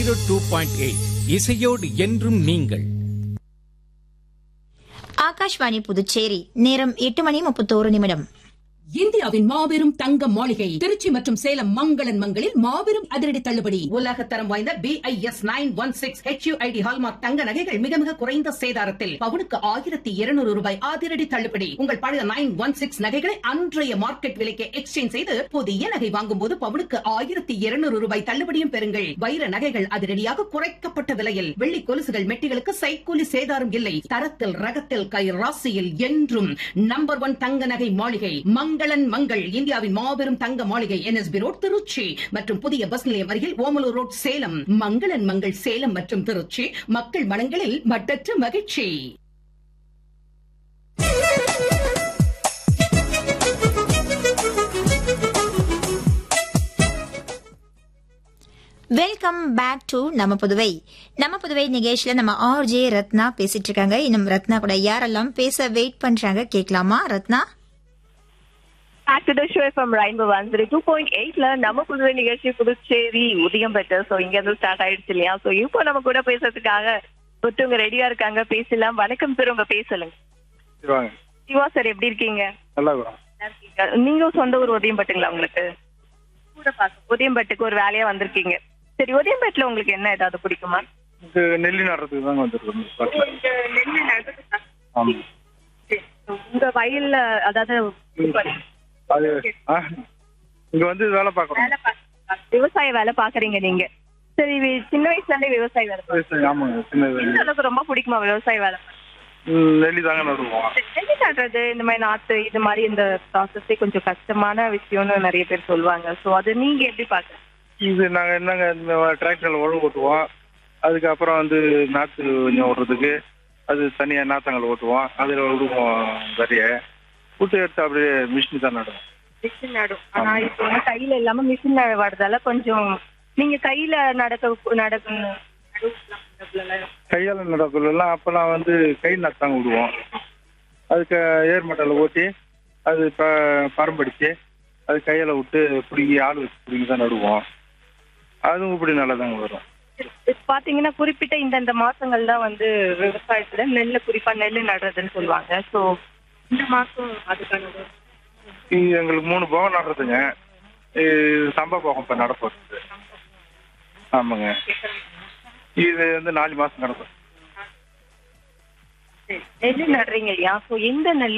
Zero two point eight இசையோடு என்றும் நீங்கள் ஆகாஷ்வாணி புதுச்சேரி நேரம் எட்டு மணி முப்பத்தோரு நிமிடம் இந்தியாவின் மாபெரும் தங்க மாளிகை திருச்சி மற்றும் சேலம் மங்களன் மங்களில் மாபெரும் அதிரடி தள்ளுபடி உலக தரம் வாய்ந்த B I S nine one six HUID hallmark தங்க நகைகள் மிக மிக குறைந்த சேதாரத்தில் பவுனுக்கு ஆயிரத்தி இருநூறு ரூபாய் அதிரடி தள்ளுபடி உங்கள் பழைய நைன் ஒன் சிக்ஸ் நகைகளை அன்றைய மார்க்கெட் விலைக்கு எக்ஸ்சேஞ்ச் செய்து புதிய நகை வாங்கும் போது பவுனுக்கு ஆயிரத்தி இருநூறு ரூபாய் தள்ளுபடியும் பெறுங்கள் வைர நகைகள் அதிரடியாக குறைக்கப்பட்ட விலையில் வெள்ளி கொலுசுகள் மெட்டிகளுக்கு சைக்கூலி சேதாரம் இல்லை தரத்தில் ரகத்தில் கை ராசியில் என்றும் நம்பர் ஒன் தங்க நகை மாளிகை மங்களன் மங்கள் இந்தியாவின் மாபெரும் தங்க மாளிகை என்எஸ்பி ரோட் திருச்சி மற்றும் புதிய பஸ் நிலையம் அருகில் ஓமலூர் ரோட் சேலம் மங்களன் மங்கள் சேலம் மற்றும் திருச்சி மக்கள் மனங்களில் மட்டற்ற மகிழ்ச்சி வெல்கம் பேக் டு நம்ம புதுவை நம்ம புதுவை நிகழ்ச்சியில நம்ம ஆர்ஜே ரத்னா பேசிட்டு இருக்காங்க இன்னும் ரத்னா கூட யாரெல்லாம் பேச வெயிட் பண்றாங்க கேட்கலாமா Ratna back to the show from rainbow one three two point எயிட்ல நம்ம புதுவை நிகழ்ச்சி புதுச்சேரி உதயம் பெற்ற ஸோ இங்க இருந்து ஸ்டார்ட் ஆயிடுச்சு இல்லையா ஸோ இப்போ நம்ம கூட பேசுறதுக்காக ஒருத்தவங்க ரெடியா இருக்காங்க பேசலாம் வணக்கம் சார் உங்க பேசலுங்க சரி வாங்க சிவா சார் எப்படி இருக்கீங்க நல்லா இருக்கும் நல்லா இருக்கீங்க. நீங்க சொந்த ஊர் உதயம்பட்டுங்களா உங்களுக்கு கூட பாக்க உதயம்பட்டுக்கு ஒரு வேலையா வந்திருக்கீங்க சரி உதயம்பட்டுல உங்களுக்கு என்ன ஏதாவது பிடிக்குமா இது நெல்லி நடுறதுக்கு தாங்க வந்திருக்கோம் இந்த ஸ்பாட்ல. ஆமா உங்க வயல்ல அதாவது அது ஆ, இங்க வந்து வேலை பார்க்கறோம் வேலை பாக்க- விவசாய வேலை பாக்குறீங்க நீங்க சரி வி- சின்ன வயசுல இருந்தே விவசாய வேலை சரி, ஆமாங்க சின்னது எந்த அளவுக்கு ரொம்ப பிடிக்குமா விவசாய வேலை ம், நெல்லி தாங்க நடுவோம் நெல்லி நடுறது இந்த மாதிரி நாத்து இது மாதிரி இந்த ப்ராசஸே கொஞ்சம் கஷ்டமான விஷயம்னு நிறைய பேர் சொல்லுவாங்க சோ அது நீங்க எப்படி பாக்குறீங்க இது நாங்க என்னங்க இந்த டிராக்டர்ல உழவு ஓட்டுவோம் அதுக்கப்புறம் வந்து நாற்று கொஞ்சம் ஓட்டுறதுக்கு அது தனியா நாத்தங்கள் ஓட்டுவோம் அதுல விடுவோம் நிறைய விட்டு எடுத்து அப்படியே மிஷின் தான் நடுவோம் மிஷின் நடும் ஆனா இப்போ வந்து கையில இல்லாம மிஷின் நடுறதால கொஞ்சம் நீங்க கையில நடக்க நடக்கணும் கையால நடக்கலாம் அப்பெல்லாம் வந்து கை நாத்தாங்க விடுவோம் அதுக்கு ஏர்மட்டல ஓட்டி அது ப பரம்படிச்சு அது கையால விட்டு பிடிங்கி ஆள் வச்சு பிடிங்கி தான் நடுவோம் அதுவும் இப்படி நல்லதாங்க வரும் இப்ப பாத்தீங்கன்னா குறிப்பிட்ட இந்த இந்த மாசங்கள் தான் வந்து விவசாயத்துல நெல்லு குறிப்பா நெல்லு நடுறதுன்னு சொல்லுவாங்க சோ இந்த மாசம் அதுக்கானது இது எங்களுக்கு மூணு போகம் நடுறதுங்க இது சம்பா போகம் இப்போ நடப்போகுது ஆமாங்க இது வந்து நாலு மாசம் நடக்கும் நெல்லு நடுறீங்க இல்லையா சோ எந்த நெல்